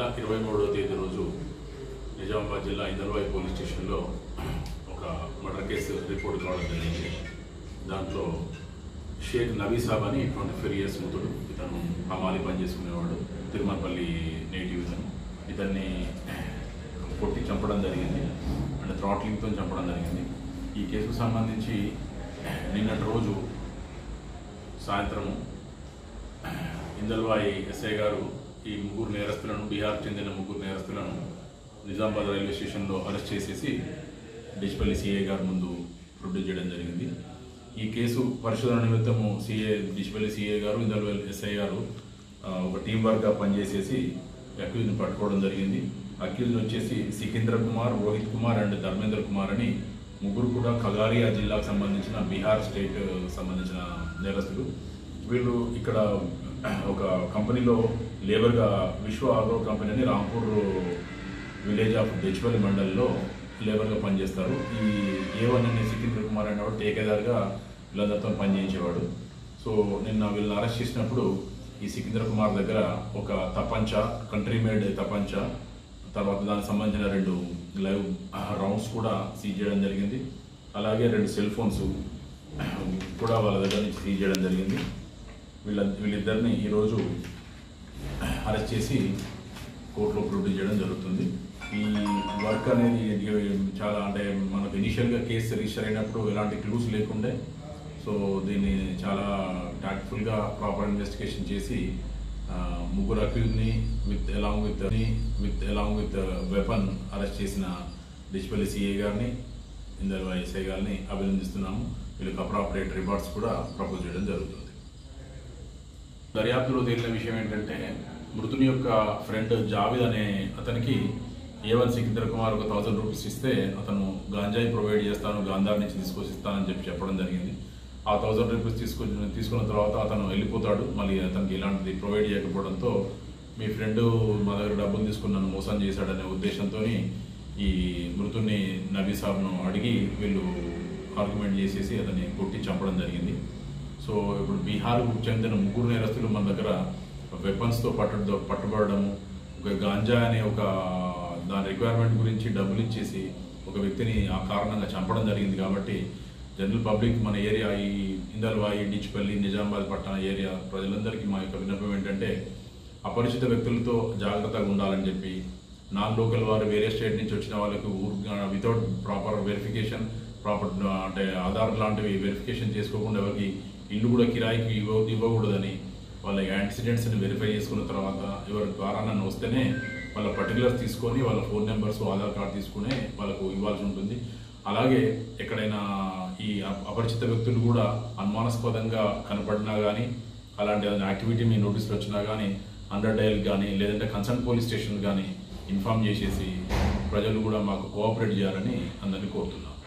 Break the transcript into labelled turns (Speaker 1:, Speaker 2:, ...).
Speaker 1: ఇరవై మూడవ తేదీ రోజు నిజామాబాద్ జిల్లా ఇందల్వాయి పోలీస్ స్టేషన్లో ఒక మర్డర్ కేసు రిపోర్ట్ కావడం జరిగింది దాంట్లో షేక్ నబీ సాబ్ అని ట్వంటీ ఫైవ్ ఇయర్స్ ముతుడు ఇతను హమాలి పని చేసుకునేవాడు తిరుమలపల్లి నేటివ్ ఇతను ఇతన్ని కొట్టి చంపడం జరిగింది అండ్ థ్రాట్లింగ్తో చంపడం జరిగింది ఈ కేసుకు సంబంధించి నిన్నటి రోజు సాయంత్రము ఇందల్వాయి ఎస్ఐ గారు ఈ ముగ్గురు నేరస్తులను బీహార్ చెందిన ముగ్గురు నేరస్తులను నిజామాబాద్ రైల్వే స్టేషన్లో అరెస్ట్ చేసేసి డిచ్పల్లి సిఐ గారి ముందు ప్రొడ్యూస్ చేయడం జరిగింది ఈ కేసు పరిశోధన నిమిత్తము సిఏ డిచ్పల్లి సిఐ గారు ఇందల్వాయి ఎస్ఐ గారు ఆ, ఒక టీం వర్క్గా పనిచేసేసి అక్యూజ్ని పట్టుకోవడం జరిగింది అక్యూజ్ వచ్చేసి సికింద్ర కుమార్ రోహిత్ కుమార్ అండ్ ధర్మేంద్ర కుమార్ అని ముగ్గురు కూడా ఖగారియా జిల్లాకు సంబంధించిన బీహార్ స్టేట్ సంబంధించిన నేరస్తులు వీళ్ళు ఇక్కడ ఒక కంపెనీలో లేబర్గా విశ్వ ఆగ్రో కంపెనీ అని రాంపూర్ విలేజ్ ఆఫ్ బెచ్పల్లి మండల్లో లేబర్గా పనిచేస్తారు ఈ ఏ వన్ అనే సికింద్ర కుమార్ అనేవాడు టేకేదార్గా వీళ్ళందరితో పనిచేయించేవాడు సో నిన్న వీళ్ళని అరెస్ట్ చేసినప్పుడు ఈ సికింద్ర కుమార్ దగ్గర ఒక తపంచ కంట్రీ మేడ్ తపంచ తర్వాత దానికి సంబంధించిన రెండు లైవ్ రౌండ్స్ కూడా సీజ్ చేయడం జరిగింది అలాగే రెండు సెల్ ఫోన్స్ కూడా వాళ్ళ దగ్గర నుంచి సీజ్ చేయడం జరిగింది వీళ్ళ వీళ్ళిద్దరిని ఈరోజు అరెస్ట్ చేసి కోర్టులో ప్రొడ్యూస్ చేయడం జరుగుతుంది ఈ వర్క్ అనేది ఇది చాలా అంటే మనకు ఇనిషియల్గా కేసు రిజిస్టర్ అయినప్పుడు ఎలాంటి క్లూస్ లేకుండే సో దీన్ని చాలా టాక్ట్ఫుల్గా ప్రాపర్ ఇన్వెస్టిగేషన్ చేసి ఆ, ముగ్గురు అక్యూజ్ని with along with with along with weapon arrest చేసిన డిస్పల్లి సిఏ గారిని ఇందర్ ఎస్ఐ గారిని అభినందిస్తున్నాము వీళ్ళకి అప్రాపరేట్ రివార్డ్స్ కూడా ప్రపోజ్ చేయడం జరుగుతుంది దర్యాప్తులో తేలిన విషయం ఏంటంటే మృతుని యొక్క ఫ్రెండ్ జావిద్ అనే అతనికి ఏ వన్ సికింద్ర కుమార్ ఒక థౌసండ్ రూపీస్ ఇస్తే అతను గాంజాయి ప్రొవైడ్ చేస్తాను గాంధార్ నుంచి తీసుకొచ్చి ఇస్తానని చెప్పి చెప్పడం జరిగింది ఆ థౌసండ్ రూపీస్ తీసుకొని తీసుకున్న తర్వాత అతను వెళ్ళిపోతాడు మళ్ళీ అతనికి ఇలాంటిది ప్రొవైడ్ చేయకపోవడంతో మీ ఫ్రెండ్ మా దగ్గర డబ్బులు తీసుకుని నన్ను మోసం చేశాడనే ఉద్దేశంతో ఈ మృతుని నబీ సాబ్ను అడిగి వీళ్ళు ఆర్గ్యుమెంట్ చేసేసి అతన్ని కొట్టి చంపడం జరిగింది సో ఇప్పుడు బీహార్కు చెందిన ముగ్గురు నేరస్తులు మన దగ్గర వెపన్స్తో పట్టు పట్టుబడము ఒక గాంజా అనే ఒక దాని రిక్వైర్మెంట్ గురించి డబ్బులు ఇచ్చేసి ఒక వ్యక్తిని ఆ కారణంగా చంపడం జరిగింది కాబట్టి జనరల్ పబ్లిక్ మన ఏరియా ఈ ఇందల్వాయి డిచ్పల్లి నిజామాబాద్ పట్టణ ఏరియా ప్రజలందరికీ మా యొక్క విన్నపం ఏంటంటే అపరిచిత వ్యక్తులతో జాగ్రత్తగా ఉండాలని చెప్పి నాన్ లోకల్ వారు వేరే స్టేట్ నుంచి వచ్చిన వాళ్ళకు వితౌట్ ప్రాపర్ వెరిఫికేషన్ ప్రాపర్ అంటే ఆధార్ లాంటివి వెరిఫికేషన్ చేసుకోకుండా ఎవరికి ఇల్లు కూడా కిరాయికి ఇవ్వ ఇవ్వకూడదని వాళ్ళ యాక్సిడెంట్స్ని వెరిఫై చేసుకున్న తర్వాత ఎవరి ద్వారా నన్ను వస్తేనే వాళ్ళ పర్టికులర్స్ తీసుకొని వాళ్ళ ఫోన్ నెంబర్స్ ఆధార్ కార్డు తీసుకునే వాళ్ళకు ఇవ్వాల్సి ఉంటుంది అలాగే ఎక్కడైనా ఈ అప- అపరిచిత వ్యక్తులు కూడా అనుమానాస్పదంగా కనపడినా కానీ అలాంటి ఏదైనా యాక్టివిటీ మీ నోటీసులు వచ్చినా కానీ అండర్ డయల్ కానీ లేదంటే కన్సర్న్ పోలీస్ స్టేషన్ కానీ ఇన్ఫామ్ చేసేసి ప్రజలు కూడా మాకు కోఆపరేట్ చేయాలని అందరినీ కోరుతున్నాం